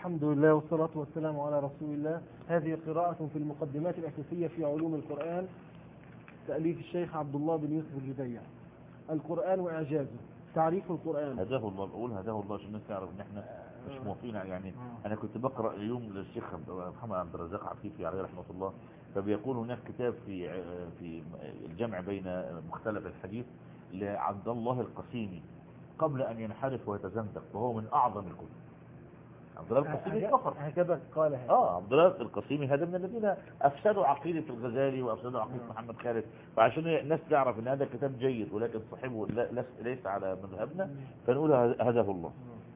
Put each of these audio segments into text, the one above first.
الحمد لله والصلاة والسلام على رسول الله هذه قراءة في المقدمات الأساسية في علوم القرآن تأليف الشيخ عبد الله بن يوسف الجديع القرآن وإعجازه تعريف القرآن هداه الله بقول هداه الله عشان الناس تعرف ان احنا مش موافقين يعني انا كنت بقرا اليوم للشيخ محمد عبد الرزاق عفيفي عليه رحمه الله فبيقول هناك كتاب في في الجمع بين مختلف الحديث لعبد الله القسيمي قبل ان ينحرف ويتزندق وهو من اعظم الكتب عبد الله القسيمي كفر هكذا قال هذا اه عبد الله القسيمي هذا من الذين افسدوا عقيده الغزالي وافسدوا عقيده محمد خالد فعشان الناس تعرف ان هذا كتاب جيد ولكن صاحبه لا- لس- ليس على مذهبنا فنقول هداه الله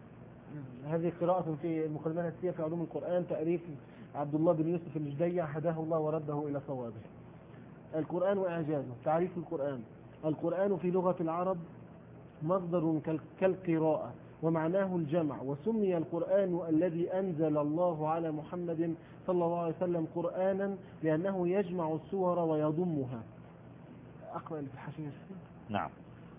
هذه قراءة في المقدمات الأساسية في علوم القرآن تأليف عبد الله بن يوسف الجديع هداه الله ورده إلى صوابه القرآن وإعجازه تعريف القرآن القرآن في لغة العرب مصدر كال- كالقراءة ومعناه الجمع وسمي القرآن الذي أنزل الله على محمد صلى الله عليه وسلم قرآنا لأنه يجمع السور ويضمها أقرأ اللي في الحاشية نعم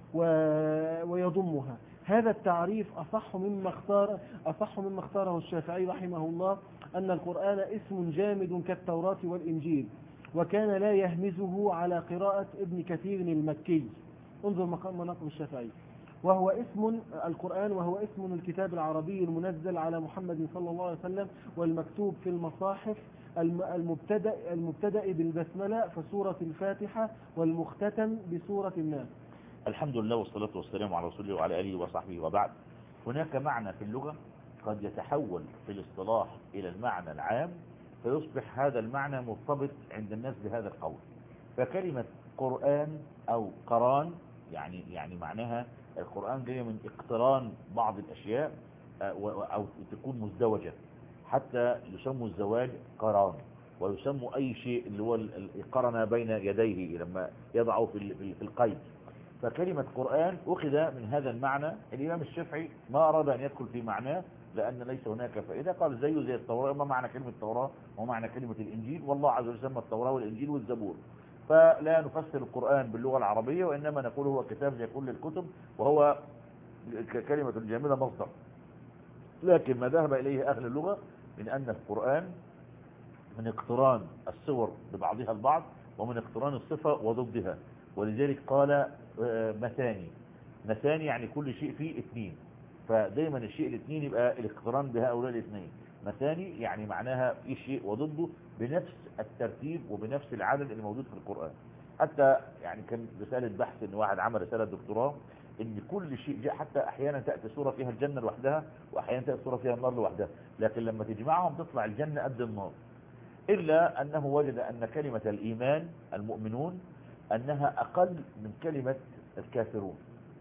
و- ويضمها هذا التعريف أصح مما اختار أصح مما اختاره الشافعي رحمه الله أن القرآن اسم جامد كالتوراة والإنجيل وكان لا يهمزه على قراءة ابن كثير المكي انظر مقام مناقب الشافعي وهو اسم القرآن وهو اسم الكتاب العربي المنزل على محمد صلى الله عليه وسلم والمكتوب في المصاحف الم- المبتدأ, المبتدأ بالبسملة فسورة الفاتحة والمختتم بسورة الناس الحمد لله والصلاة والسلام على رسوله وعلى آله وصحبه وبعد هناك معنى في اللغة قد يتحول في الاصطلاح إلى المعنى العام فيصبح هذا المعنى مرتبط عند الناس بهذا القول فكلمة قرآن أو قران يعني يعني معناها القرآن جاية من اقتران بعض الأشياء آه، و- أو تكون مزدوجة حتى يسموا الزواج قران ويسموا أي شيء اللي هو ال- ال- قرن بين يديه لما يضعه في ال- في ال- في القيد فكلمة قرآن أخذ من هذا المعنى الإمام الشافعي ما أراد أن يدخل في معناه لأن ليس هناك فائدة قال زيه زي التوراة ما معنى كلمة التوراة وما معنى كلمة الإنجيل والله عز وجل سمى التوراة والإنجيل والزبور فلا نفسر القرآن باللغة العربية وإنما نقول هو كتاب زي كل الكتب وهو ك- كلمة الجامدة مصدر لكن ما ذهب إليه أهل اللغة من أن القرآن من اقتران الصور ببعضها البعض ومن اقتران الصفة وضدها ولذلك قال آه، مثاني مثاني يعني كل شيء فيه اثنين فدايما الشيء الاثنين يبقى الاقتران بهؤلاء الاثنين مثاني يعني معناها في شيء وضده بنفس الترتيب وبنفس العدد اللي موجود في القرآن حتى يعني كان رسالة بحث ان واحد عمل رسالة دكتوراه ان كل شيء جاء حتى احيانا تأتي صورة فيها الجنة لوحدها واحيانا تأتي صورة فيها النار لوحدها لكن لما تجمعهم تطلع الجنة قد النار إلا أنه وجد أن كلمة الإيمان المؤمنون أنها أقل من كلمة الكافرون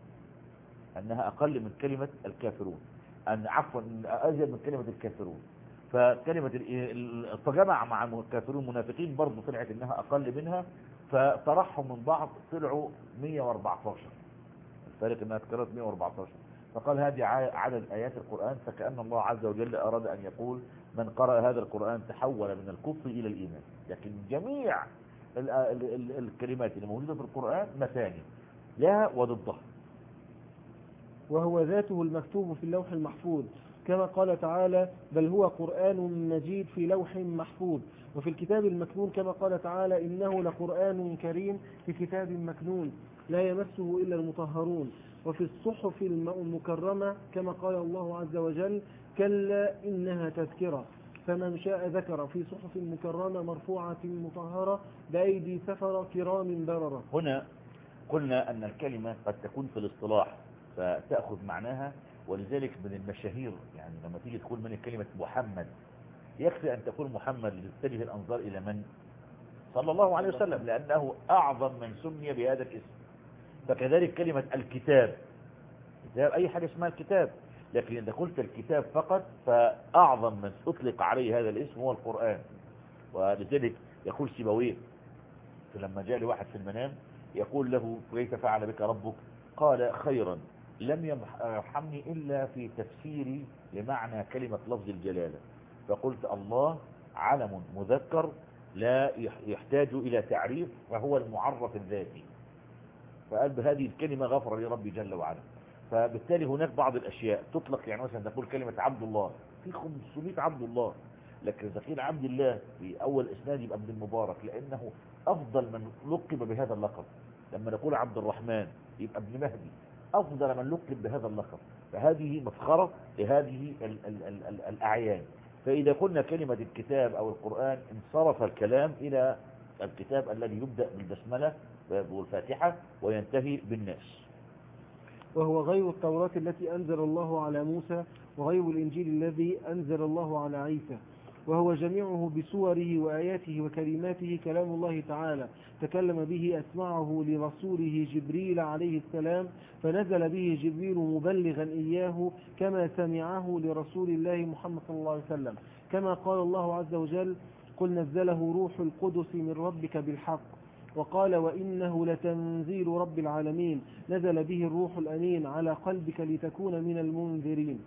أنها أقل من كلمة الكافرون أن عفوا أزيد من كلمة الكافرون فكلمة ال- ال- فجمع مع الكافرون المنافقين برضه طلعت إنها أقل منها فطرحهم من بعض طلعوا 114 الفارق إنها اتكررت 114 فقال هذه ع- عدد آيات القرآن فكأن الله عز وجل أراد أن يقول من قرأ هذا القرآن تحول من الكفر إلى الإيمان لكن جميع ال- ال- ال- الكلمات اللي موجودة في القرآن مثاني لها وضدها وهو ذاته المكتوب في اللوح المحفوظ كما قال تعالى بل هو قرآن مجيد في لوح محفوظ وفي الكتاب المكنون كما قال تعالى إنه لقرآن كريم في كتاب مكنون لا يمسه إلا المطهرون وفي الصحف الم- المكرمة كما قال الله عز وجل كلا إنها تذكرة فمن شاء ذكر في صحف مكرمة مرفوعة مطهرة بأيدي سفر كرام بررة هنا قلنا أن الكلمة قد تكون في الاصطلاح فتأخذ معناها ولذلك من المشاهير يعني لما تيجي تقول من كلمة محمد يكفي أن تقول محمد لتتجه الأنظار إلى من صلى الله عليه وسلم لأنه أعظم من سمي بهذا الاسم فكذلك كلمة الكتاب كتاب أي حاجة اسمها الكتاب لكن إذا قلت الكتاب فقط فأعظم من أطلق عليه هذا الاسم هو القرآن ولذلك يقول سيبويه لما جاء لواحد في المنام يقول له كيف فعل بك ربك قال خيرا لم يمح- يرحمني إلا في تفسيري لمعنى كلمة لفظ الجلالة فقلت الله علم مذكر لا يح- يحتاج إلى تعريف فهو المعرف الذاتي فقال بهذه الكلمة غفر لي ربي جل وعلا فبالتالي هناك بعض الأشياء تطلق يعني مثلا تقول كلمة عبد الله في 500 عبد الله لكن إذا قيل عبد الله في أول إسناد يبقى ابن المبارك لأنه أفضل من لقب بهذا اللقب لما نقول عبد الرحمن يبقى ابن مهدي أفضل من لقب بهذا اللقب فهذه مفخرة لهذه ال ال ال ال الأعيان فإذا قلنا كلمة الكتاب أو القرآن انصرف الكلام إلى الكتاب الذي يبدأ بالبسملة والفاتحة وينتهي بالناس وهو غير التوراة التي أنزل الله على موسى وغير الإنجيل الذي أنزل الله على عيسى وهو جميعه بسوره وآياته وكلماته كلام الله تعالى تكلم به أسمعه لرسوله جبريل عليه السلام فنزل به جبريل مبلغا إياه كما سمعه لرسول الله محمد صلى الله عليه وسلم كما قال الله عز وجل قل نزله روح القدس من ربك بالحق وقال وإنه لتنزيل رب العالمين نزل به الروح الأمين على قلبك لتكون من المنذرين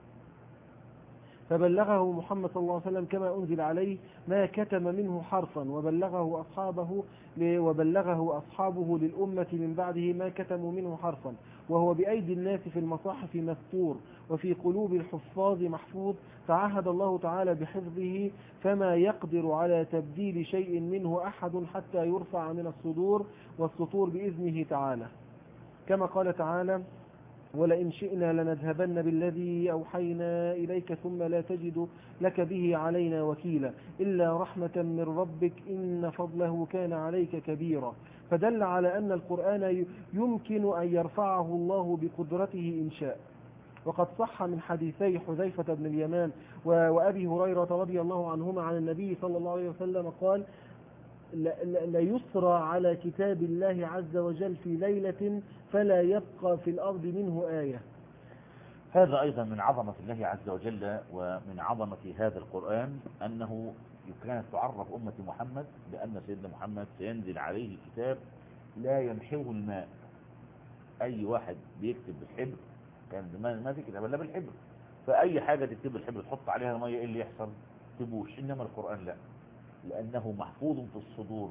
فبلغه محمد صلى الله عليه وسلم كما أنزل عليه ما كتم منه حرفا وبلغه أصحابه وبلغه أصحابه للأمة من بعده ما كتموا منه حرفا وهو بأيدي الناس في المصاحف مستور وفي قلوب الحفاظ محفوظ تعهد الله تعالى بحفظه فما يقدر على تبديل شيء منه أحد حتى يرفع من الصدور والسطور بإذنه تعالى كما قال تعالى ولئن شئنا لنذهبن بالذي أوحينا إليك ثم لا تجد لك به علينا وكيلا إلا رحمة من ربك إن فضله كان عليك كبيرا فدل على أن القرآن يمكن أن يرفعه الله بقدرته إن شاء وقد صح من حديثي حذيفة بن اليمان وأبي هريرة رضي الله عنهما عن النبي صلى الله عليه وسلم قال ليسرى على كتاب الله عز وجل في ليلة فلا يبقى في الأرض منه آية هذا أيضا من عظمة الله عز وجل ومن عظمة هذا القرآن أنه كانت تعرف أمة محمد بأن سيدنا محمد سينزل عليه كتاب لا يمحوه الماء أي واحد بيكتب بالحبر كان زمان ما في كتاب إلا بالحبر فأي حاجة تكتب بالحبر تحط عليها مية إيه اللي يحصل تبوش إنما القرآن لا لأنه محفوظ في الصدور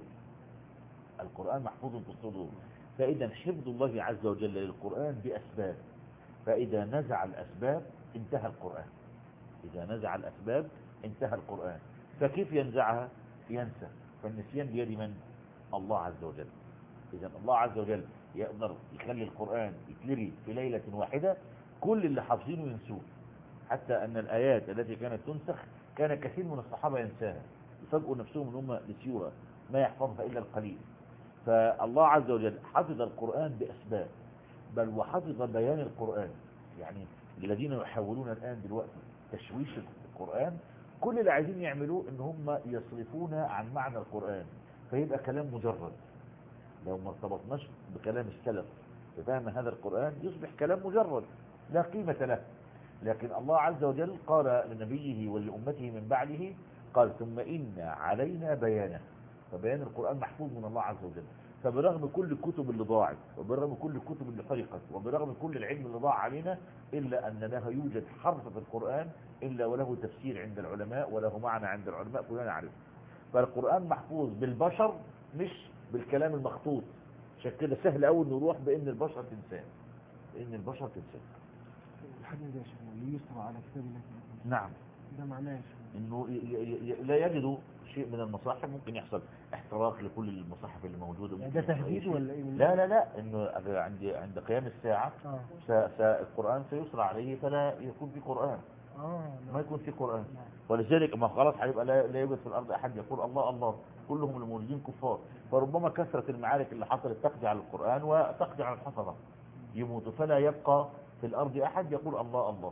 القرآن محفوظ في الصدور فإذا حفظ الله عز وجل للقرآن بأسباب فإذا نزع الأسباب انتهى القرآن إذا نزع الأسباب انتهى القرآن فكيف ينزعها ينسى فالنسيان بيد من الله عز وجل إذا الله عز وجل يقدر يخلي القرآن يتلري في ليلة واحدة كل اللي حافظينه ينسوه حتى أن الآيات التي كانت تنسخ كان كثير من الصحابة ينساها يفاجئوا نفسهم ان هم نسيوها ما يحفظها إلا القليل فالله عز وجل حفظ القرآن بأسباب بل وحفظ بيان القرآن يعني الذين يحاولون الآن دلوقتي تشويش القرآن كل اللي عايزين يعملوه ان هم يصرفون عن معنى القرآن فيبقى كلام مجرد لو ما ارتبطناش بكلام السلف ففهم هذا القرآن يصبح كلام مجرد لا قيمة له لكن الله عز وجل قال لنبيه ولأمته من بعده قال ثم إن علينا بيانه فبيان القرآن محفوظ من الله عز وجل فبرغم كل الكتب اللي ضاعت وبرغم كل الكتب اللي حرقت وبرغم كل العلم اللي ضاع علينا إلا أن لا يوجد حرف في القرآن إلا وله تفسير عند العلماء وله معنى عند العلماء كلنا نعرفه فالقرآن محفوظ بالبشر مش بالكلام المخطوط عشان كده سهل قوي نروح بان البشر تنساه بان البشر تنساه الحديث ده يا شيخ ليسرى على كتاب الله نعم ده معناه يا شيخ انه ي- ي- ي- لا يجدوا شيء من المصاحف ممكن يحصل احتراق لكل المصاحف اللي موجوده يعني ممكن ده يحصل أي تهديد شيء. ولا ايه من لا لا لا انه عند عند قيام الساعه اه س- س- القران سيسرى عليه فلا يكون في قران اه ما يكون في قران نعم. ولذلك ما خلاص هيبقى لا, لا يوجد في الارض احد يقول الله الله كلهم المولدين كفار فربما كثره المعارك اللي حصلت تقضي على القران وتقضي على الحفظه يموت فلا يبقى في الارض احد يقول الله الله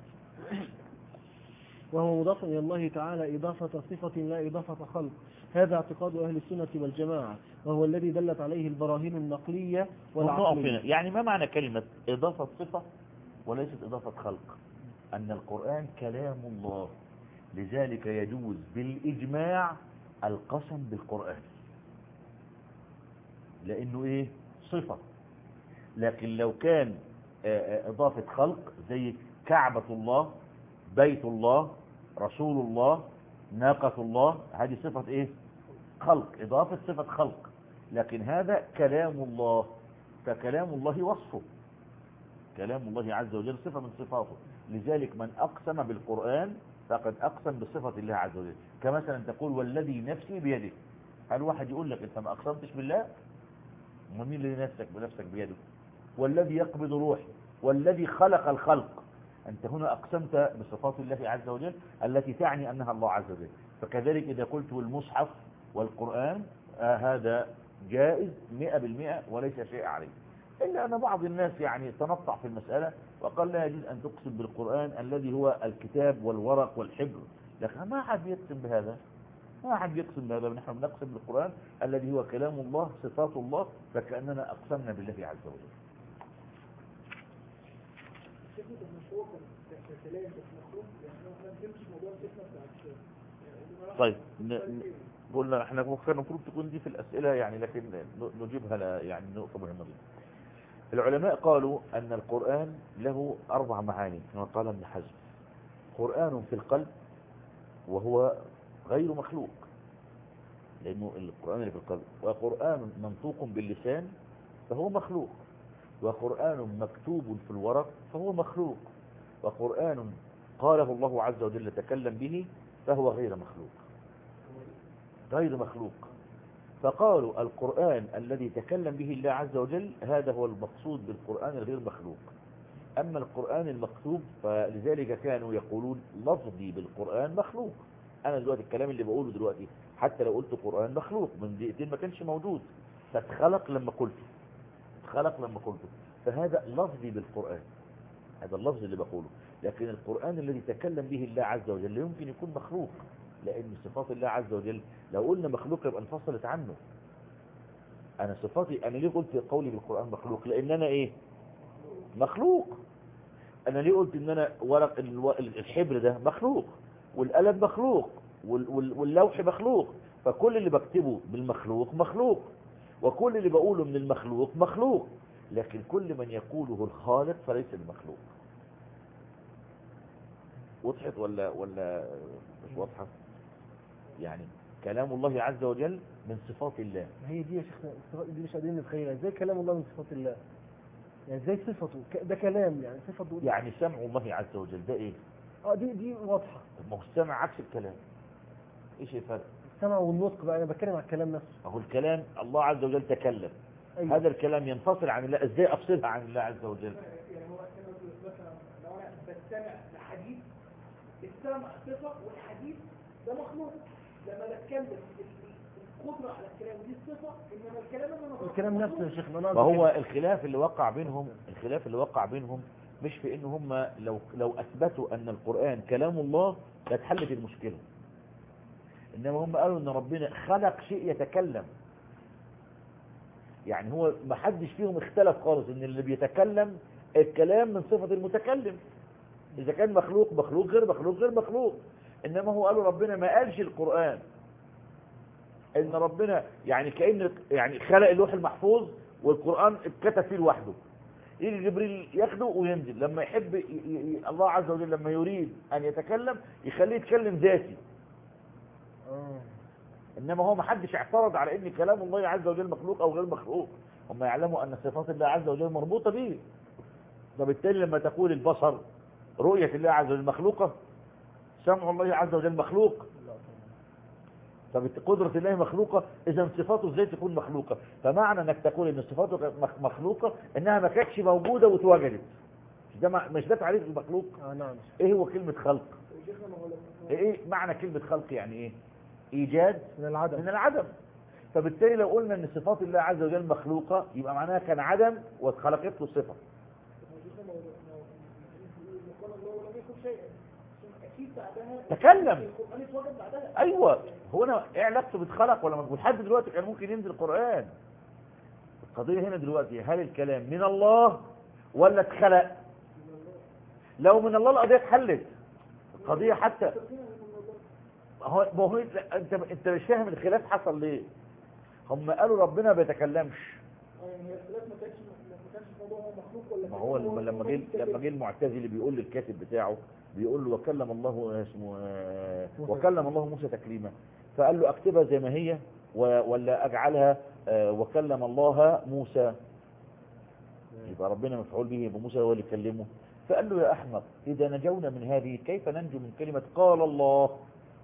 وهو مضاف إلى الله تعالى إضافة صفة لا إضافة خلق هذا اعتقاد أهل السنة والجماعة وهو الذي دلت عليه البراهين النقلية ونقف والعقلية هنا يعني ما معنى كلمة إضافة صفة وليست إضافة خلق أن القرآن كلام الله لذلك يجوز بالإجماع القسم بالقرآن لأنه إيه صفة لكن لو كان آه، آه، إضافة خلق زي كعبة الله بيت الله رسول الله ناقة الله هذه صفة إيه خلق إضافة صفة خلق لكن هذا كلام الله فكلام الله وصفه كلام الله عز وجل صفة من صفاته لذلك من أقسم بالقرآن فقد أقسم بصفة الله عز وجل كمثلا تقول والذي نفسي بيده هل واحد يقول لك أنت ما أقسمتش بالله ومين اللي نفسك بنفسك بيده والذي يقبض روحي والذي خلق الخلق أنت هنا أقسمت بصفات الله عز وجل التي تعني أنها الله عز وجل فكذلك إذا قلت المصحف والقرآن آه هذا جائز مئة بالمئة وليس شيء عليه إلا أن بعض الناس يعني تنطع في المسألة وقال لا يجوز أن تقسم بالقرآن الذي هو الكتاب والورق والحبر لكن ما حد يقسم بهذا ما حد يقسم بهذا نحن نقسم بالقرآن الذي هو كلام الله صفات الله فكأننا أقسمنا بالله عز وجل طيب ن- ن- قلنا احنا كان المفروض تكون دي في الأسئلة يعني لكن ن- نجيبها لا يعني نقطة مهمة جدا العلماء قالوا أن القرآن له أربع معاني كما قال ابن حزم قرآن في القلب وهو غير مخلوق لأنه القرآن اللي في القلب وقرآن منطوق باللسان فهو مخلوق وقرآن مكتوب في الورق فهو مخلوق وقرآن قاله الله عز وجل تكلم به فهو غير مخلوق غير مخلوق فقالوا القرآن الذي تكلم به الله عز وجل هذا هو المقصود بالقرآن الغير مخلوق أما القرآن المكتوب فلذلك كانوا يقولون لفظي بالقرآن مخلوق أنا دلوقتي الكلام اللي بقوله دلوقتي حتى لو قلت قرآن مخلوق من دقيقتين ما كانش موجود فاتخلق لما قلته اتخلق لما قلته فهذا لفظي بالقرآن هذا اللفظ اللي بقوله لكن القرآن الذي تكلم به الله عز وجل لا يمكن يكون مخلوق لأن صفات الله عز وجل لو قلنا مخلوق يبقى انفصلت عنه أنا صفاتي أنا ليه قلت قولي بالقرآن مخلوق لأن أنا إيه مخلوق أنا ليه قلت إن أنا ورق الو- الحبر ده مخلوق والقلم مخلوق وال- وال- واللوح مخلوق فكل اللي بكتبه بالمخلوق مخلوق وكل اللي بقوله من المخلوق مخلوق لكن كل من يقوله الخالق فليس المخلوق وضحت ولا ولا مش واضحه يعني كلام الله عز وجل من صفات الله ما هي دي يا شيخنا الصفات دي مش قادرين نتخيلها ازاي كلام الله من صفات الله يعني ازاي صفته ك- ده كلام يعني صفته يعني سمع الله عز وجل ده ايه اه دي دي واضحه طب ما هو السمع عكس الكلام ايش الفرق السمع والنطق بقى انا بتكلم على الكلام نفسه اهو الكلام الله عز وجل تكلم أيوة. هذا الكلام ينفصل عن الله ازاي افصلها عن الله عز وجل يعني هو كما مثلا لو انا بستمع لحديث السمع صفه والحديث ده مخلوق لما بتكلم القدره على الكلام دي الصفه انما الكلام اللي انا الكلام نفسه يا شيخنا انا فهو قصدي الخلاف اللي وقع بينهم الخلاف اللي وقع بينهم مش في ان هم لو لو اثبتوا ان القرآن كلام الله لاتحلت المشكلة انما هم قالوا ان ربنا خلق شيء يتكلم يعني هو ما حدش فيهم اختلف خالص ان اللي بيتكلم الكلام من صفة المتكلم اذا كان مخلوق مخلوق غير مخلوق غير مخلوق انما هو قالوا ربنا ما قالش القرآن ان ربنا يعني كأن يعني خلق اللوح المحفوظ والقرآن اتكتب فيه لوحده يجي جبريل ياخده وينزل لما يحب ي... ي... ي... الله عز وجل لما يريد ان يتكلم يخليه يتكلم ذاتي اه انما هو ما حدش اعترض على ان كلام الله عز وجل مخلوق او غير مخلوق هم يعلموا ان صفات الله عز وجل مربوطة به فبالتالي لما تقول البصر رؤية الله عز وجل مخلوقة سمع الله عز وجل مخلوق فقدرة الله مخلوقة إذا صفاته ازاي تكون مخلوقة فمعنى انك تقول ان صفاته كانت مخ- مخلوقة انها ما كانتش موجودة واتوجدت مش ده مع- مش ده تعريف المخلوق اه نعم ايه هو كلمة خلق شيخنا ما هو لو ايه معنى كلمة خلق يعني ايه ايجاد من العدم من العدم فبالتالي لو قلنا ان صفات الله عز وجل مخلوقة يبقى معناها كان عدم واتخلقت له صفة شيخنا ما هو ما هو قال الله لم يكن شيئا اكيد بعدها تكلم القران اتوجد بعدها ايوه هو انا ايه علاقته بتخلق ولا مجهول لحد دلوقتي كان ممكن ينزل القرآن القضية هنا دلوقتي هل الكلام من الله ولا اتخلق لو من الله القضية اتحلت القضية حتى هو ما هو انت انت مش فاهم الخلاف حصل ليه هم قالوا ربنا ما بيتكلمش اه يعني هي الخلاف ما كانش ما كانش موضوع هو مخلوق ولا ما هو لما لما جه لما جه المعتزلي بيقول للكاتب بتاعه بيقول له وكلم الله اسمه آه، وكلم الله موسى تكليما فقال له اكتبها زي ما هي و- ولا اجعلها آه، وكلم الله موسى يبقى ربنا مفعول به يبقى موسى هو اللي كلمه فقال له يا أحمق إذا نجونا من هذه كيف ننجو من كلمة قال الله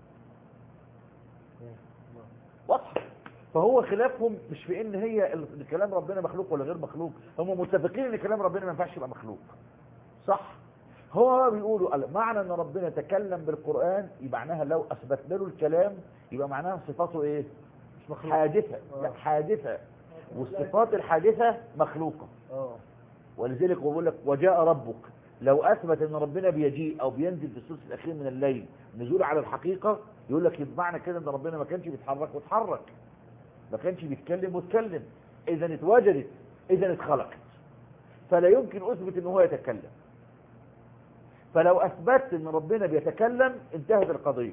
واضحة فهو خلافهم مش في ان هي ال- كلام ربنا مخلوق ولا غير مخلوق هم متفقين ان كلام ربنا ما ينفعش يبقى مخلوق صح هو بقى بيقولوا ال- معنى ان ربنا تكلم بالقرآن يبقى معناها لو اثبتنا له الكلام يبقى معناها صفاته ايه مش مخلوق حادثة آه. لا حادثة والصفات الحادثة مخلوقة اه ولذلك هو بيقول لك وجاء ربك لو اثبت ان ربنا بيجيء او بينزل في الثلث الاخير من الليل نزول على الحقيقه يقول لك يبقى معنى كده ان ربنا ما كانش بيتحرك واتحرك ما كانش بيتكلم واتكلم اذا اتوجدت اذا اتخلقت فلا يمكن اثبت ان هو يتكلم فلو اثبتت ان ربنا بيتكلم انتهت القضيه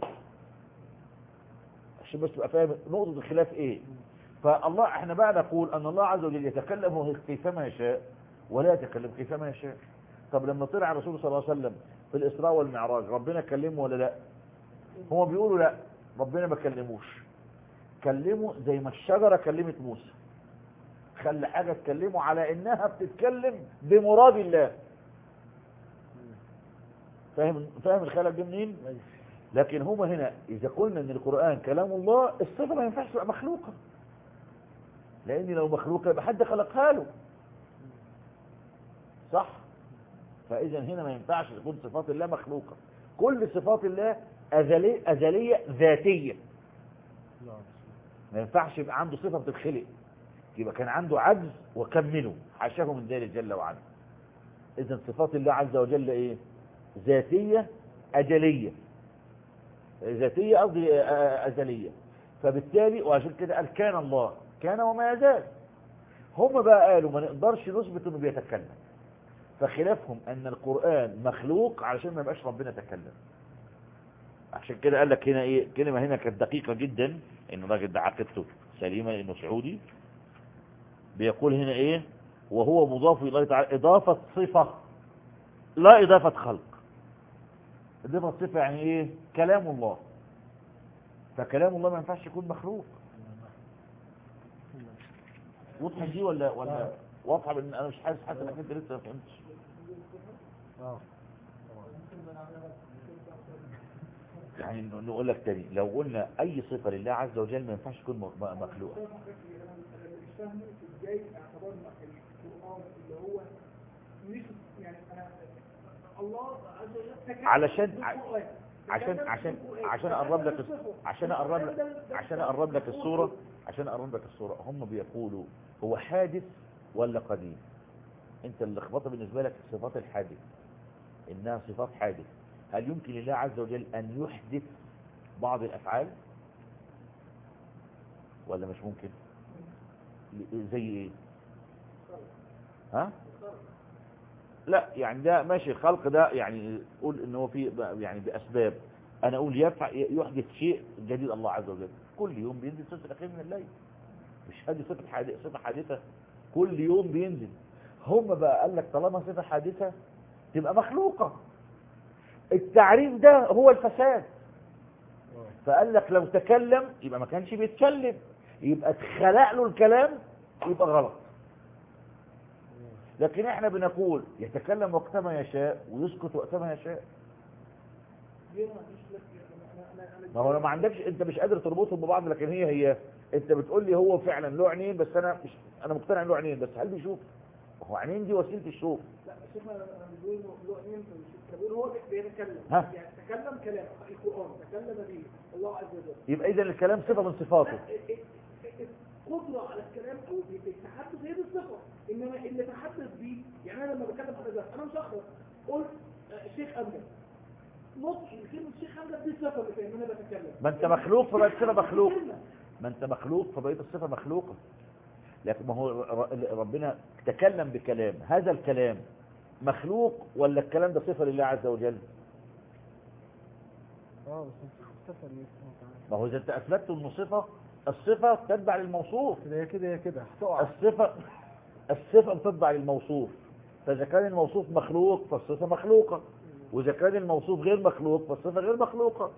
عشان بس تبقى فاهم نقطه الخلاف ايه فالله احنا بقى نقول ان الله عز وجل يتكلم هو كيفما يشاء ولا يتكلم كيفما يشاء طب لما طلع الرسول صلى الله عليه وسلم في الاسراء والمعراج ربنا كلمه ولا لا هو بيقولوا لا ربنا ما كلموش كلمه زي ما الشجره كلمت موسى خلي حاجه تكلمه على انها بتتكلم بمراد الله فاهم فاهم الخلل ده منين أيوة. لكن هما هنا إذا قلنا أن القرآن كلام الله الصفة ما ينفعش تبقى مخلوقة لأن لو مخلوقة يبقى حد خلقها له صح فإذا هنا ما ينفعش تكون صفات الله مخلوقة كل صفات الله أزلية, أزلية ذاتية نعم. ما ينفعش يبقى عنده صفة بتتخلق يبقى كان عنده عجز وكمله حاشاه من ذلك جل وعلا إذا صفات الله عز وجل إيه ذاتية أجلية ذاتية قصدي آه، أزلية فبالتالي وعشان كده قال كان الله كان وما يزال هم بقى قالوا ما نقدرش نثبت انه بيتكلم فخلافهم ان القرآن مخلوق علشان ما يبقاش ربنا تكلم عشان كده قال لك هنا ايه كلمة هنا كانت دقيقة جدا ان الراجل ده عقيدته سليمة لانه سعودي بيقول هنا ايه وهو مضاف الى الله تعالى اضافة صفة لا اضافة خلق اضافة صفة يعني ايه كلام الله فكلام الله ما ينفعش يكون مخلوق واضحة دي ولا ولا آه. واضحة بان انا مش حاسس حتى انك انت لسه ما فهمتش اه يعني ن- نقول لك تاني لو قلنا اي صفة لله عز وجل ما ينفعش تكون م- م- مخلوقة انا مش فاهم ازاي اعتبرنا القران اللي هو مش يعني انا الله عز وجل تكلم علشان- بالقرآن. عشان تكلم عشان بالقرآن. عشان اقرب لك تكلم بالصفة. عشان اقرب ده- لك ده- ده- عشان ده- اقرب لك ده- الصورة عشان اقرب لك الصورة هم بيقولوا هو حادث ولا قديم انت اللخبطه بالنسبة لك صفات الحادث انها صفات حادث هل يمكن لله عز وجل ان يحدث بعض الافعال ولا مش ممكن ل- زي ايه ها لا يعني ده ماشي الخلق ده يعني قول ان هو في يعني باسباب انا اقول يفع يحدث شيء جديد الله عز وجل كل يوم بينزل ثلث الاخير من الليل مش هذه صفه حادثه صفه حادثه كل يوم بينزل هم بقى قال لك طالما صفه حادثه تبقى مخلوقه التعريف ده هو الفساد فقال لك لو تكلم يبقى ما كانش بيتكلم يبقى اتخلق له الكلام يبقى غلط لكن احنا بنقول يتكلم وقتما يشاء ويسكت وقتما يشاء ليه ما فيش لك انا انا انا ما هو لو ما عندكش انت مش قادر تربطهم ببعض لكن هي هي انت بتقول لي هو فعلا له عينين بس انا مش انا مقتنع إن له عينين بس هل بيشوف هو عينين دي وسيله الشوف لا شوف انا أنا بقول له له عينين كبير هو بيتكلم ها؟ يعني تكلم كلام القران تكلم به الله عز وجل يبقى اذا الكلام صفه من صفاته القدرة على الكلام او التحدث هي دي الصفة انما اللي تحدث بيه يعني انا لما بتكلم على ده انا مشخص قلت آه، الشيخ امجد نطق كلمة الشيخ امجد دي الصفة اللي في ان انا بتكلم ما انت مخلوق فبقت الصفه مخلوق ما انت مخلوق فبقيت الصفه مخلوقه لكن ما هو ر- ربنا تكلم بكلام هذا الكلام مخلوق ولا الكلام ده صفه لله عز وجل اه بس انت اختفى ليه سبحانه وتعالى. ما هو اذا انت اثبتت انه صفه الصفه تتبع للموصوف كده يا كده يا كده هتقع الصفة الصفة بتتبع للموصوف فإذا كان الموصوف مخلوق فالصفة مخلوقة وإذا كان الموصوف غير مخلوق فالصفة غير مخلوقة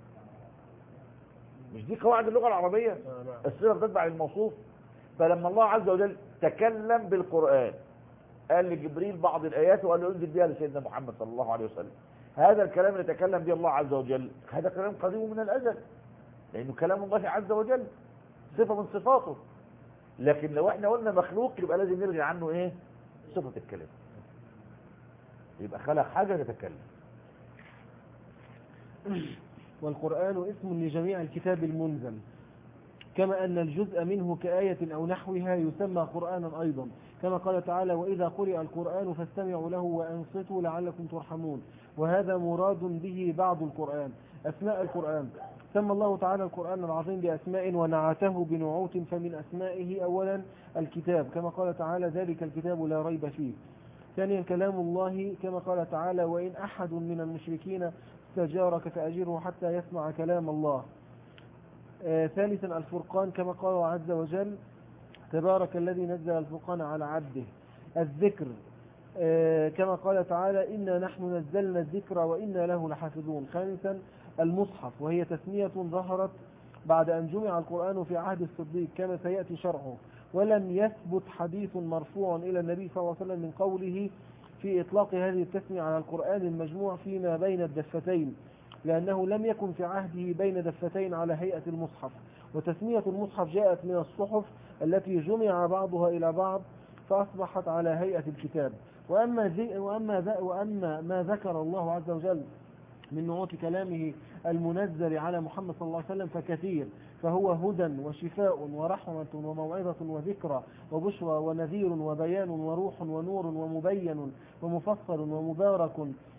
مش دي قواعد اللغة العربية آه، نعم. الصفة بتتبع للموصوف فلما الله عز وجل تكلم بالقرآن قال لجبريل بعض الآيات وقال له انزل بها لسيدنا محمد صلى الله عليه وسلم هذا الكلام اللي تكلم به الله عز وجل هذا كلام قديم من الأزل لأنه كلام الله عز وجل صفة من صفاته لكن لو احنا قلنا مخلوق يبقى لازم نرجع عنه ايه صفة الكلام يبقى خلق حاجة تتكلم والقرآن اسم لجميع الكتاب المنزل كما أن الجزء منه كآية أو نحوها يسمى قرآنا أيضا كما قال تعالى وإذا قرئ القرآن فاستمعوا له وأنصتوا لعلكم ترحمون وهذا مراد به بعض القرآن أسماء القرآن سمى الله تعالى القرآن العظيم بأسماء ونعته بنعوت فمن أسمائه أولا الكتاب كما قال تعالى ذلك الكتاب لا ريب فيه ثانيا كلام الله كما قال تعالى وإن أحد من المشركين استجارك فأجره حتى يسمع كلام الله آه ثالثا الفرقان كما قال عز وجل تبارك الذي نزل الفرقان على عبده الذكر آه كما قال تعالى إنا نحن نزلنا الذكر وإنا له لحافظون خامسا المصحف وهي تسمية ظهرت بعد أن جمع القرآن في عهد الصديق كما سيأتي شرحه ولم يثبت حديث مرفوع إلى النبي صلى الله عليه وسلم من قوله في إطلاق هذه التسمية على القرآن المجموع فيما بين الدفتين لأنه لم يكن في عهده بين دفتين على هيئة المصحف وتسمية المصحف جاءت من الصحف التي جمع بعضها إلى بعض فأصبحت على هيئة الكتاب وأما, ذي وأما, ذا وأما ما ذكر الله عز وجل من نعوت كلامه المنزل على محمد صلى الله عليه وسلم فكثير فهو هدى وشفاء ورحمة وموعظة وذكرى وبشرى ونذير وبيان وروح ونور ومبين ومفصل ومبارك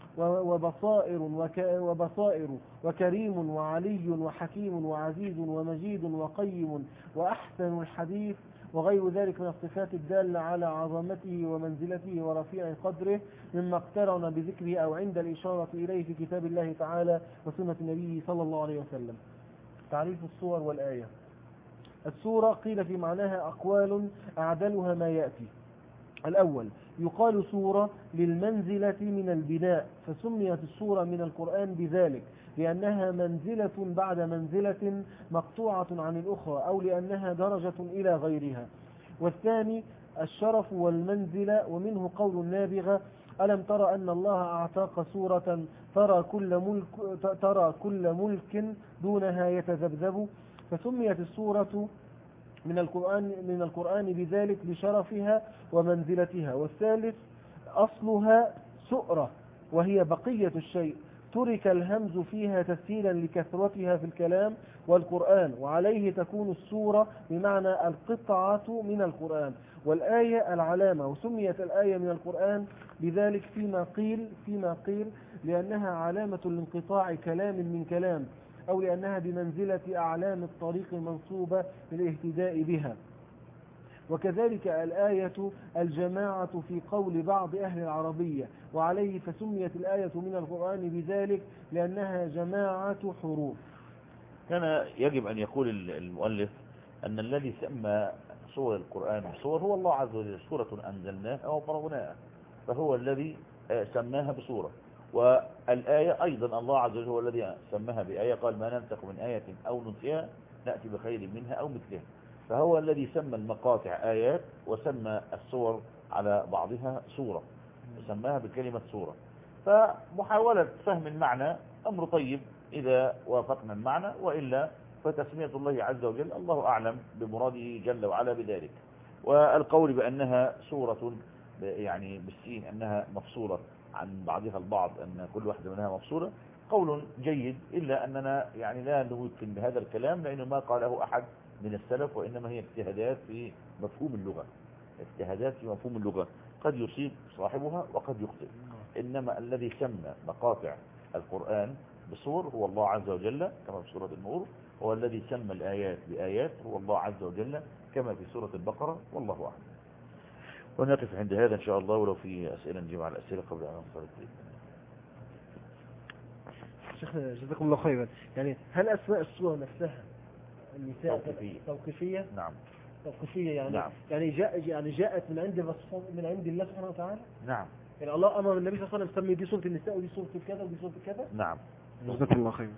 وبصائر وبصائر وكريم وعلي وحكيم وعزيز ومجيد وقيم وأحسن الحديث وغير ذلك من الصفات الدالة على عظمته ومنزلته ورفيع قدره مما اقترن بذكره أو عند الإشارة إليه في كتاب الله تعالى وسنة النبي صلى الله عليه وسلم تعريف الصور والآية السورة قيل في معناها أقوال أعدلها ما يأتي الأول يقال سورة للمنزلة من البناء فسميت السورة من القرآن بذلك لأنها منزلة بعد منزلة مقطوعة عن الأخرى أو لأنها درجة إلى غيرها والثاني الشرف والمنزلة ومنه قول النابغة ألم ترى أن الله أعطاك سورة ترى كل ملك, ترى كل ملك دونها يتذبذب فسميت السورة من القرآن من القرآن بذلك لشرفها ومنزلتها والثالث أصلها سؤرة وهي بقية الشيء ترك الهمز فيها تسهيلا لكثرتها في الكلام والقرآن وعليه تكون السورة بمعنى القطعة من القرآن والآية العلامة وسميت الآية من القرآن بذلك فيما قيل فيما قيل لأنها علامة لانقطاع كلام من كلام أو لأنها بمنزلة أعلام الطريق المنصوبة للاهتداء بها وكذلك الآية الجماعة في قول بعض أهل العربية وعليه فسميت الآية من القرآن بذلك لأنها جماعة حروف كان يجب أن يقول المؤلف أن الذي سمى صور القرآن صور هو الله عز وجل سورة أنزلناها وفرغناها فهو الذي سماها بصورة والآية أيضا الله عز وجل هو الذي سماها بآية قال ما ننسخ من آية أو ننسيها نأتي بخير منها أو مثلها فهو الذي سمى المقاطع آيات وسمى الصور على بعضها صورة سماها بكلمة صورة فمحاولة فهم المعنى أمر طيب إذا وافقنا المعنى وإلا فتسمية الله عز وجل الله أعلم بمراده جل وعلا بذلك والقول بأنها صورة يعني بالسين أنها مفصولة عن بعضها البعض أن كل واحدة منها مفصولة قول جيد إلا أننا يعني لا نمكن بهذا الكلام لأنه ما قاله أحد من السلف وإنما هي اجتهادات في مفهوم اللغة اجتهادات في مفهوم اللغة قد يصيب صاحبها وقد يخطئ إنما الذي سمى مقاطع القرآن بصور هو الله عز وجل كما في سورة النور هو الذي سمى الآيات بآيات هو الله عز وجل كما في سورة البقرة والله أعلم ونقف عند هذا إن شاء الله ولو في أسئلة نجيب على الأسئلة قبل أن نصل شيخ جزاكم الله خيرا يعني هل أسماء السورة نفسها النساء توقيفية. توقيفية نعم توقيفية يعني نعم. يعني جاء يعني جاءت من عند الرسول من عند الله سبحانه وتعالى نعم يعني الله امر النبي صلى الله عليه وسلم سمي دي سوره النساء ودي سوره كذا ودي سوره كذا نعم جزاكم الله خيرا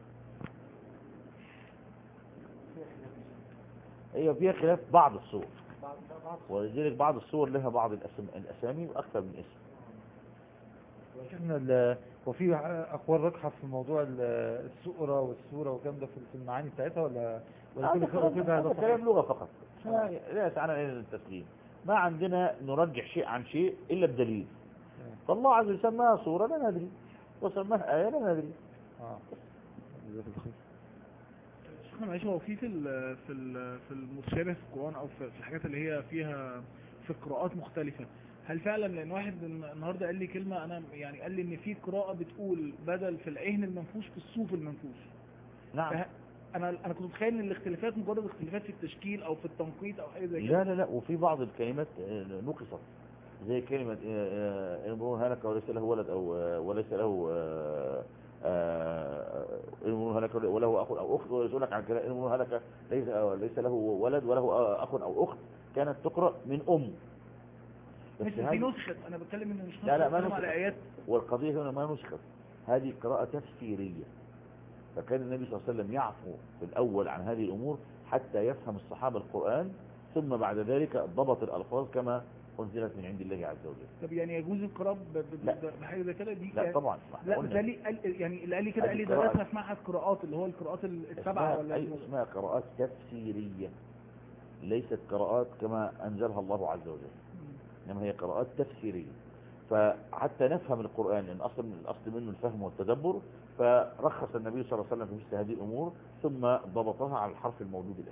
هي فيها خلاف بعض الصور ولذلك بعض الصور لها بعض الأسم- الأسامي وأكثر من اسم شفنا ال- وفي أقوال راجحة في موضوع ال- السؤرة والسورة والكلام ده في في المعاني بتاعتها ولا ولا هذا كل كلام- كل هذا هذا صحيح؟ كلام لغة فقط لا لا يسعنا إلى التسليم ما عندنا نرجح شيء عن شيء إلا بدليل فالله عز وجل سماها صورة لا ندري وسماها آية لا ندري اه جزاك الله خير. شيخنا معلش هو في في ال في ال في المتشابه في القرآن او في في الحاجات اللي هي فيها في قراءات مختلفة هل فعلا لان واحد الن- النهارده قال لي كلمة انا يعني قال لي ان في قراءة بتقول بدل في العهن المنفوش في الصوف المنفوش نعم فه- انا انا كنت متخيل ان الاختلافات مجرد اختلافات في التشكيل او في التنقيط او حاجه زي كده لا لا لا وفي بعض الكلمات آه، نقصت زي كلمة آه، آه، امرؤ هلك وليس له ولد أو آه، وليس له آه، آه، امرؤ هلك وله أخ أو أخت ويسألك عن كلام امرؤ هلك ليس آه، ليس له ولد وله آه، أخ أو أخت كانت تقرأ من أم بس مش دي هذه- نسخة انا بتكلم ان مش نسخة لا لا ما بتكلم نسخت على ايات والقضية هنا ما نسخت هذه قراءة تفسيرية فكان النبي صلى الله عليه وسلم يعفو في الأول عن هذه الأمور حتى يفهم الصحابة القرآن ثم بعد ذلك ضبط الألفاظ كما أنزلت من عند الله عز وجل طب يعني يجوز القراءة ب- ب- لا. ب- بحاجه زي كده دي لا يعني- طبعا ما احنا لا قلنا ده لي قال يعني اللي قال لي كده قال لي هذه ده قراءة. رسمه في معهد قراءات اللي هو القراءات السبعه اسمها, ولا أي اسمها قراءات تفسيرية ليست قراءات كما أنزلها الله عز وجل إنما هي قراءات تفسيرية فحتى نفهم القرآن لأن أصل من الأصل منه الفهم والتدبر فرخص النبي صلى الله عليه وسلم في مثل هذه الأمور ثم ضبطها على الحرف الموجود له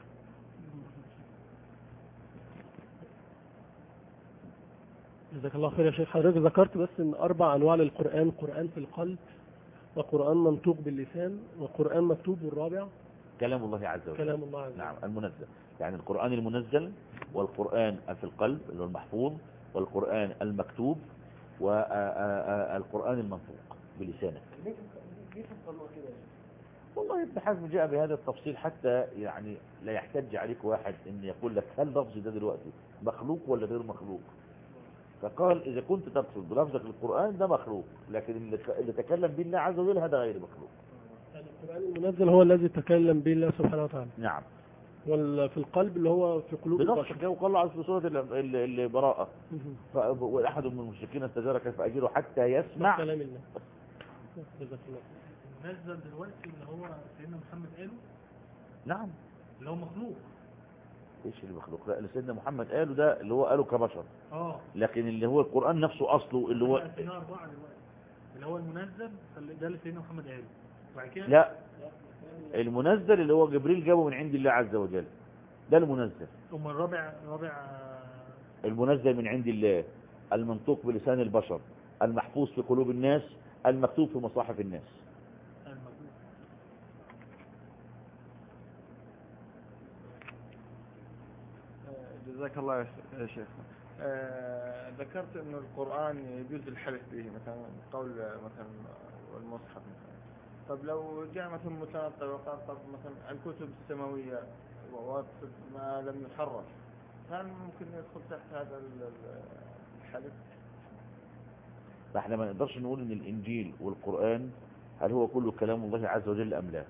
جزاك الله خير يا شيخ حضرتك ذكرت بس ان اربع انواع للقران قران في القلب وقران منطوق باللسان وقران مكتوب والرابع كلام الله عز وجل كلام الله عز وجل نعم المنزل يعني القرآن المنزل والقرآن في القلب اللي هو المحفوظ والقرآن المكتوب والقرآن المنطوق بلسانك ليه ليه فصلوها كده والله ابن حزم جاء بهذا التفصيل حتى يعني لا يحتج عليك واحد ان يقول لك هل لفظ ده دلوقتي مخلوق ولا غير مخلوق فقال اذا كنت تقصد بلفظك القرآن ده مخلوق لكن اللي اللي تكلم به الله عز وجل هذا غير مخلوق يعني القران المنزل هو الذي تكلم به الله سبحانه وتعالى نعم وفي القلب اللي هو في قلوب بنص البشر كده وقال الله عز وجل في سورة ال- ال- البراءة مهم. ف- وأحد من المشركين استجارك فأجره حتى يسمع كلام الله جزاك الله نزل دلوقتي اللي هو سيدنا محمد قاله نعم اللي هو مخلوق ايش اللي مخلوق لا اللي سيدنا محمد قاله ده اللي هو قاله كبشر اه لكن اللي هو القرآن نفسه أصله اللي هو سيدنا أربعة دلوقتي اللي هو المنزل فاللي- ده اللي سيدنا محمد قاله وبعد كده لا المنزل اللي هو جبريل جابه من عند الله عز وجل ده المنزل أم الرابع رابع المنزل من عند الله المنطوق بلسان البشر المحفوظ في قلوب الناس المكتوب في مصاحف الناس المخلوق جزاك الله يا شيخ آه، ذكرت أن القرآن يجوز الحلف به مثلا قول مثلا والمصحف مثلا طب لو جاء مثلا متنطع وقال طب مثلا الكتب السماوية ووصف ما لم يحرف هل ممكن يدخل تحت هذا ال- ال- الحلف؟ فاحنا ما نقدرش نقول ان الانجيل والقرآن هل هو كله كلام الله عز وجل ام لا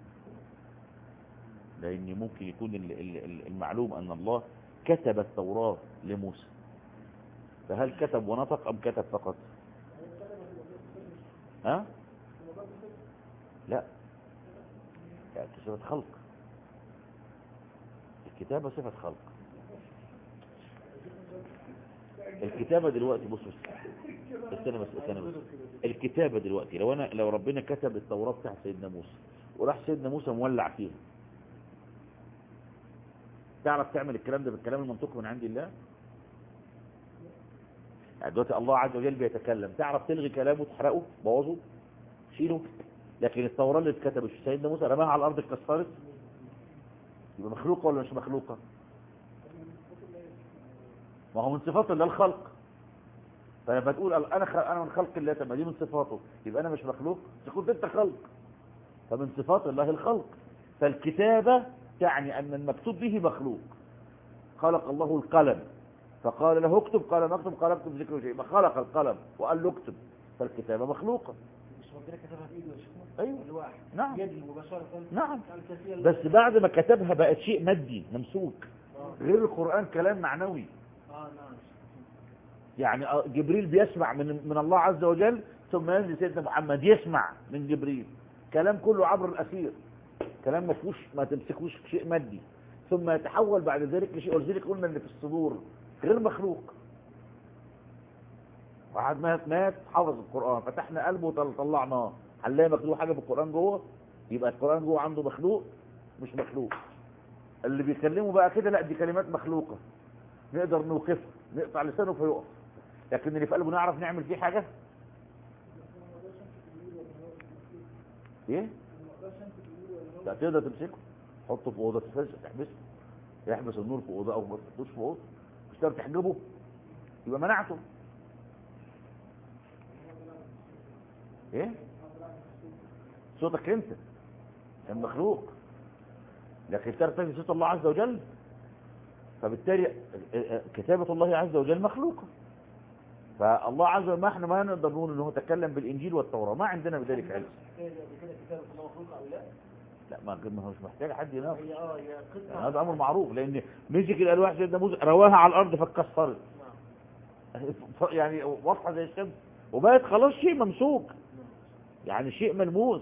لان ممكن يكون ال- ال- ال- المعلوم ان الله كتب التوراة لموسى فهل كتب ونطق ام كتب فقط ها لا يعني صفة خلق الكتابة صفة خلق الكتابة دلوقتي بص بص استنى بس استنى بس الكتابة دلوقتي لو انا لو ربنا كتب التوراة بتاع سيدنا موسى وراح سيدنا موسى مولع فيها تعرف تعمل الكلام ده بالكلام المنطقي من عند الله يعني دلوقتي الله عز وجل بيتكلم تعرف تلغي كلامه تحرقه بوظه شيله لكن التوراة اللي اتكتبت في سيدنا موسى رماها على الارض اتكسرت يبقى مخلوقة ولا مش مخلوقة ما هو من صفات الله الخلق فلما تقول انا خ... انا من خلق الله طب ما دي من صفاته يبقى انا مش مخلوق تكون انت خلق فمن صفات الله الخلق فالكتابة تعني ان المكتوب به مخلوق خلق الله القلم فقال له اكتب قال ما اكتب قال اكتب ذكر شيء خلق القلم وقال له اكتب فالكتابة مخلوقة مش ربنا كتبها بايده يا شيخنا ايوه الواحد نعم يدي مباشرة نعم على كثير بس بعد ما كتبها بقت شيء مادي ممسوك آه. غير القرآن كلام معنوي اه نعم يعني آه، جبريل بيسمع من من الله عز وجل ثم ينزل سيدنا محمد يسمع من جبريل كلام كله عبر الأثير كلام ما فيهوش ما تمسكوش شيء مادي ثم يتحول بعد ذلك لشيء ولذلك قلنا ان في الصدور غير مخلوق واحد مات مات حافظ القرآن فتحنا قلبه وطلعناه هنلاقي مكتوب حاجة في القرآن جوه يبقى القرآن جوه عنده مخلوق مش مخلوق اللي بيكلموا بقى كده لا دي كلمات مخلوقة نقدر نوقفها نقطع لسانه فيقف لكن اللي في قلبه نعرف نعمل فيه حاجة ايه لا تقدر تمسكه حطه في اوضه تفز تحبسه يحبس النور في اوضه او ما تحطوش في اوضه مش تقدر تحجبه يبقى منعته ايه صوتك انت المخلوق لكن ترتفع صوت الله عز وجل فبالتالي كتابة الله عز وجل مخلوقة فالله عز وجل ما احنا ما نقدر نقول انه تكلم بالانجيل والتوراة ما عندنا بذلك علم لا ما ما هو مش محتاج حد يناقش هي اه هي قصه يعني هذا امر معروف لان مسك الالواح سيدنا موسى رواها على الارض فاتكسرت يعني واضحه زي الشمس وبقت خلاص شيء ممسوك يعني شيء ملموس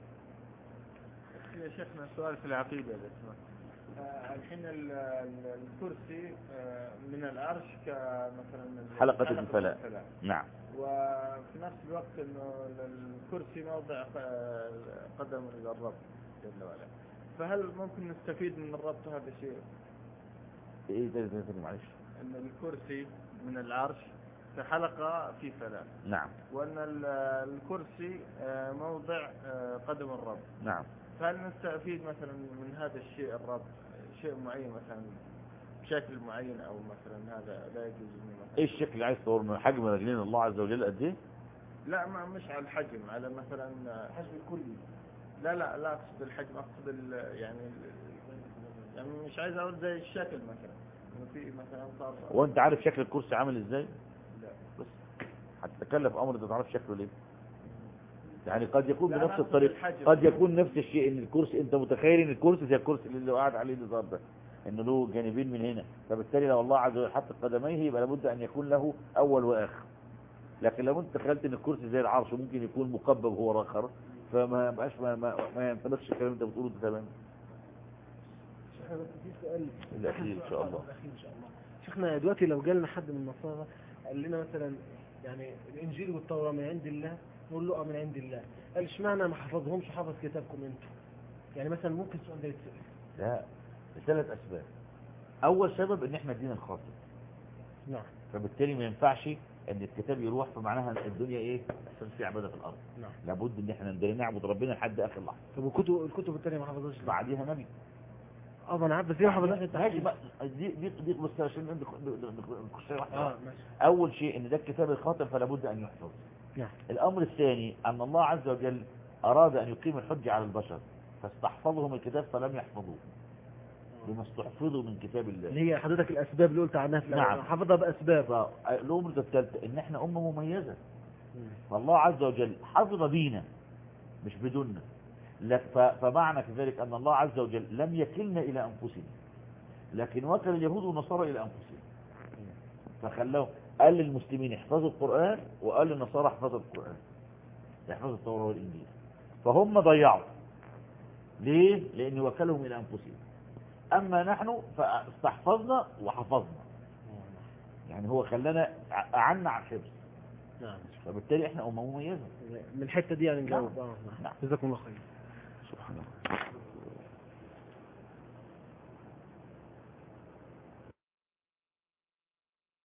يا شيخنا سؤال في العقيدة بس آه، الحين ال- ال- الكرسي آه، من العرش كمثلا ال- حلقة الفلاة. نعم وفي نفس الوقت انه الكرسي موضع ق- قدم للرب جل وعلا فهل ممكن نستفيد من الربط هذا الشيء ايه ده ده- ده- معلش ان الكرسي من العرش كحلقة في فلاة نعم وان ال- الكرسي آه، موضع آه، قدم الرب نعم فهل نستفيد مثلا من هذا الشيء الرب شيء معين مثلا بشكل معين او مثلا هذا لا يجوز منه مثلا ايه الشكل اللي عايز تصور من حجم رجلين الله عز وجل قد ايه لا ما مش على الحجم على مثلا الحجم الكلي لا لا لا اقصد الحجم اقصد ال- يعني ال- يعني مش عايز اقول زي الشكل مثلا انه في مثلا صار وانت عارف شكل الكرسي عامل ازاي لا. بس هتتكلف امر انت تعرف شكله ليه يعني قد يكون لا، بنفس أنا أقصد الطريقه الحجم. قد يكون نفس الشيء ان الكرسي انت متخيل ان الكرسي زي الكرسي اللي قاعد عليه النظام ده انه له جانبين من هنا فبالتالي لو الله عز وجل حط قدميه يبقى لابد ان يكون له اول واخر لكن لو انت تخيلت ان الكرسي زي العرش وممكن يكون مقبب هو اخر فما بقاش ما ما, ما ينطبقش الكلام اللي انت بتقوله ده تماما شيخنا بس في سؤال الاخير ان شاء الله الأخير إن شاء الله شيخنا دلوقتي لو جالنا حد من النصارى قال لنا مثلا يعني الإنجيل والتوراة من عند الله نقول له اه من عند الله قال اشمعنى ما حفظهمش حفظ كتابكم انتوا يعني مثلا ممكن السؤال ده يتسأل لا لثلاث اسباب اول سبب ان احنا الدين الخاطئ نعم فبالتالي ما ينفعش ان الكتاب يروح فمعناها الدنيا ايه عشان في عباده في الارض نعم لابد ان احنا ندري نعبد ربنا لحد اخر لحظه طب والكتب الكتب التانية ما حفظهاش ليه؟ بعديها نبي اه ما انا عارف بس ليه ما حفظهاش ماشي التحديد بقى دي دي دي بس عشان ندخل- نخش واحده اه واحدة. ماشي اول شيء ان ده الكتاب الخاطئ فلا بد ان يحفظ نعم الامر الثاني ان الله عز وجل اراد ان يقيم الحجه على البشر فاستحفظهم الكتاب فلم يحفظوه بما استحفظوا من كتاب الله اللي هي حضرتك الاسباب اللي قلت عنها في الأول. نعم. حافظها باسباب فالامر الثالثه ان احنا امه مميزه فالله عز وجل حفظ بينا مش بدوننا لك- ف- فمعنى كذلك أن الله عز وجل لم يكلنا إلى أنفسنا لكن وكل اليهود والنصارى إلى أنفسهم فخلوه قال للمسلمين احفظوا القرآن وقال للنصارى احفظوا القرآن احفظوا التوراة والإنجيل فهم ضيعوا ليه؟ لأن وكلهم إلى أنفسهم أما نحن فاستحفظنا وحفظنا يعني هو خلانا ع- أعنا على الحفظ نعم فبالتالي احنا أمة مميزة من الحتة دي يعني نجاوب نعم. اه نعم. جزاكم الله خير سبحان الله